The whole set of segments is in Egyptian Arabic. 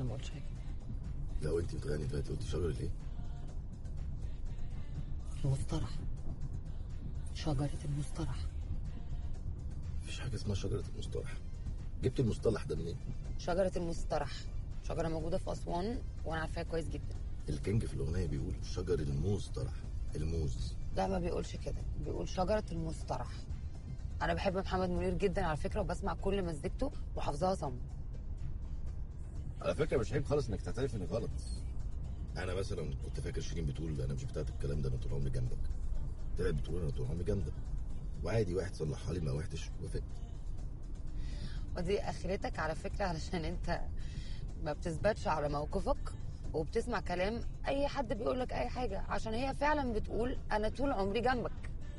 ما قلتش حاجه لو انت بتغني دلوقتي قلت شجره ليه؟ المصطلح شجره المصطلح مفيش حاجه اسمها شجره المصطلح جبت المصطلح ده منين؟ شجره المصطلح شجره موجوده في اسوان وانا عارفاها كويس جدا الكينج في الاغنيه بيقول شجر الموز طرح الموز لا ما بيقولش كده بيقول شجره المصطلح انا بحب محمد منير جدا على فكره وبسمع كل مزيكته وحافظاها صم على فكره مش عيب خالص انك تعترف اني غلط انا مثلا كنت فاكر شيرين بتقول انا مش بتاعت الكلام ده انا طول عمري جنبك طلعت بتقول انا طول عمري جنبك وعادي واحد صلحها لي ما وحدش وافقت ودي اخرتك على فكره علشان انت ما بتثبتش على موقفك وبتسمع كلام اي حد بيقول لك اي حاجه عشان هي فعلا بتقول انا طول عمري جنبك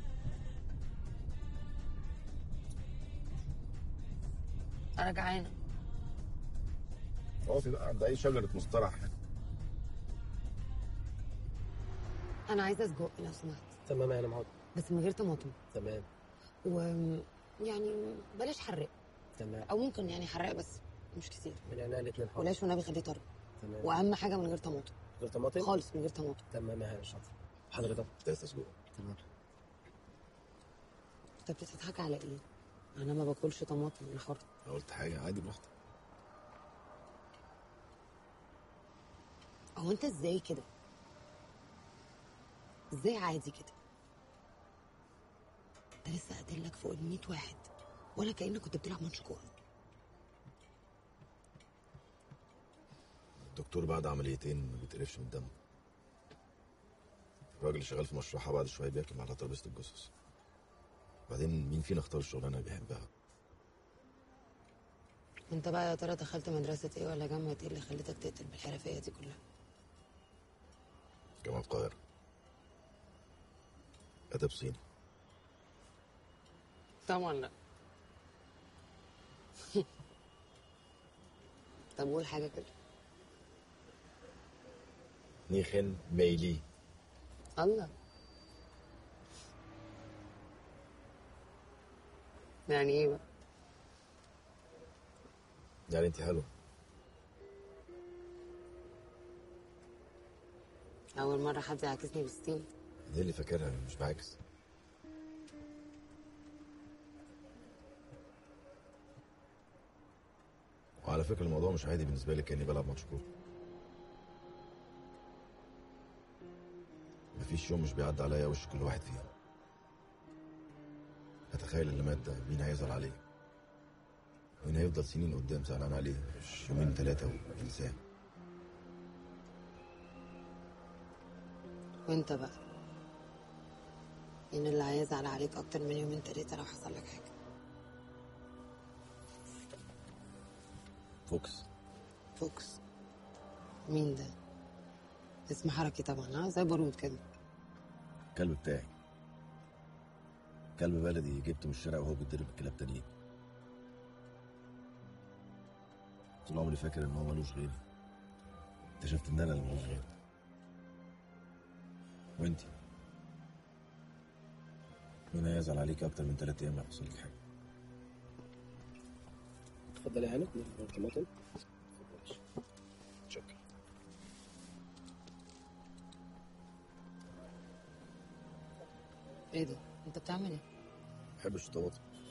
انا جعانه اقفي بقى عند اي شجره مصطلح انا عايزه سجق لو سمحت تمام يا معاذ بس من غير طماطم تمام و يعني بلاش حراق تمام او ممكن يعني حراق بس مش كتير من عينيا الاثنين حاضر ولاش والنبي خليه طري تمام واهم حاجه من غير طماطم غير طماطم خالص من غير طماطم تمام يا شاطر حضرتك تلاتة اسبوع تمام انت بتضحك على ايه انا ما باكلش طماطم انا حر انا قلت حاجه عادي براحتك هو انت ازاي كده ازاي عادي كده انت لسه قاتل لك فوق ال 100 واحد ولا كانك كنت بتلعب ماتش كوره الدكتور بعد عمليتين ما بيتقرفش من الدم الراجل اللي شغال في مشرحه بعد شويه بيركب على ترابيزه الجثث بعدين مين فينا اختار الشغلانه اللي بيحبها انت بقى يا ترى دخلت مدرسه ايه ولا جامعه ايه اللي خلتك تقتل بالحرفيه دي كلها جامعه القاهره ادب صيني طبعا لا طب قول حاجه كده نيخن ميلي الله يعني ايه بقى يعني انت حلوه اول مره حد يعاكسني بستين دي اللي فاكرها مش بعكس وعلى فكره الموضوع مش عادي بالنسبه لي كاني بلعب ماتش كوره مفيش يوم مش بيعدي عليا وش كل واحد فيهم اتخيل اللي مات ده مين هيزعل عليه مين هيفضل سنين قدام زعلان عليه مش يومين ثلاثه وينساه وانت بقى مين اللي هيزعل عليك اكتر من يومين تلاتة لو حصل لك حاجه فوكس فوكس مين ده اسم حركي طبعا ها زي بارود كده الكلب بتاعي كلب بلدي جبته من الشارع وهو بيتضرب بكلاب تانيين طول عمري فاكر ان هو ملوش غيري اكتشفت ان انا اللي ملوش غيري وانتي مين هيزعل عليك اكتر من ثلاث ايام لو حصل لك حاجه اتفضل يا هاني من غير طماطم شكرا ايه ده انت بتعمل ايه بحبش الطماطم